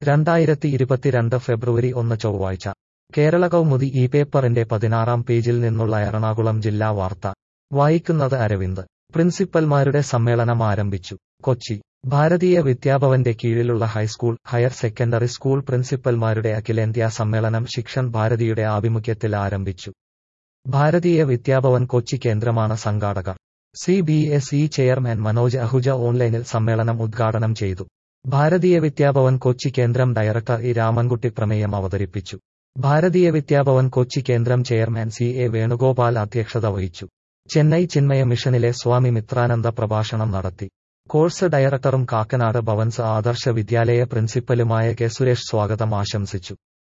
രണ്ടായിരത്തി ഇരുപത്തിരണ്ട് ഫെബ്രുവരി ഒന്ന് ചൊവ്വാഴ്ച കേരള കൗമുദി ഈ പേപ്പറിന്റെ പതിനാറാം പേജിൽ നിന്നുള്ള എറണാകുളം ജില്ലാ വാർത്ത വായിക്കുന്നത് അരവിന്ദ് പ്രിൻസിപ്പൽമാരുടെ സമ്മേളനം ആരംഭിച്ചു കൊച്ചി ഭാരതീയ വിദ്യാഭവന്റെ കീഴിലുള്ള ഹൈസ്കൂൾ ഹയർ സെക്കൻഡറി സ്കൂൾ പ്രിൻസിപ്പൽമാരുടെ അഖിലേന്ത്യാ സമ്മേളനം ശിക്ഷൻ ഭാരതിയുടെ ആഭിമുഖ്യത്തിൽ ആരംഭിച്ചു ഭാരതീയ വിദ്യാഭവൻ കൊച്ചി കേന്ദ്രമാണ് സംഘാടകർ C B S E chairman Manoj Ahuja ഓൺലൈനിൽ സമ്മേളനം ഉദ്ഘാടനം ചെയ്തു ഭാരതീയ വിദ്യാഭവൻ കൊച്ചി കേന്ദ്രം ഡയറക്ടർ ഇ രാമൻകുട്ടി പ്രമേയം അവതരിപ്പിച്ചു ഭാരതീയ വിദ്യാഭവൻ കൊച്ചി കേന്ദ്രം ചെയർമാൻ സി എ വേണുഗോപാൽ അധ്യക്ഷത വഹിച്ചു ചെന്നൈ ചിന്മയ മിഷനിലെ സ്വാമി മിത്രാനന്ദ പ്രഭാഷണം നടത്തി കോഴ്സ് ഡയറക്ടറും കാക്കനാട് ഭവൻസ് ആദർശ വിദ്യാലയ പ്രിൻസിപ്പലുമായ കെ സുരേഷ് സ്വാഗതം ആശംസിച്ചു